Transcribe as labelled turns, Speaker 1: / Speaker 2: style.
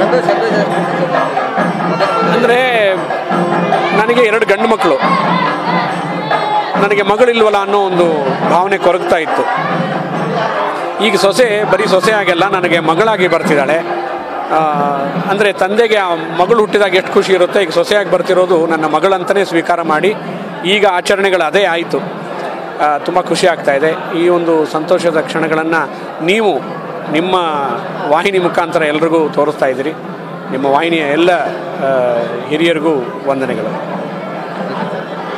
Speaker 1: ಸಂತೋಷ ಸಂತೋಷ
Speaker 2: ಅಂದರೆ ನನಗೆ ಎರಡು ಗಂಡು ಮಕ್ಕಳು ನನಗೆ ಮಗಳಿಲ್ವಲ್ಲ ಅನ್ನೋ ಒಂದು ಭಾವನೆ ಕೊರಗ್ತಾ ಇತ್ತು ಈಗ ಸೊಸೆ ಬರೀ ಸೊಸೆ ಆಗಿಲ್ಲ ನನಗೆ ಮಗಳಾಗಿ ಬರ್ತಿದ್ದಾಳೆ ಅಂದರೆ ತಂದೆಗೆ ಆ ಮಗಳು ಹುಟ್ಟಿದಾಗ ಎಷ್ಟು ಖುಷಿ ಇರುತ್ತೆ ಈಗ ಸೊಸೆಯಾಗಿ ಬರ್ತಿರೋದು ನನ್ನ ಮಗಳಂತಲೇ ಸ್ವೀಕಾರ ಮಾಡಿ ಈಗ ಆಚರಣೆಗಳು ಅದೇ ಆಯಿತು ತುಂಬ ಖುಷಿ ಆಗ್ತಾ ಇದೆ ಈ ಒಂದು ಸಂತೋಷದ ಕ್ಷಣಗಳನ್ನು ನೀವು ನಿಮ್ಮ ವಾಹಿನಿ ಮುಖಾಂತರ ಎಲ್ರಿಗೂ ತೋರಿಸ್ತಾ ಇದ್ದೀರಿ ನಿಮ್ಮ ವಾಹಿನಿಯ ಎಲ್ಲ ಆ, ಹಿರಿಯರಿಗೂ ವಂದನೆಗಳು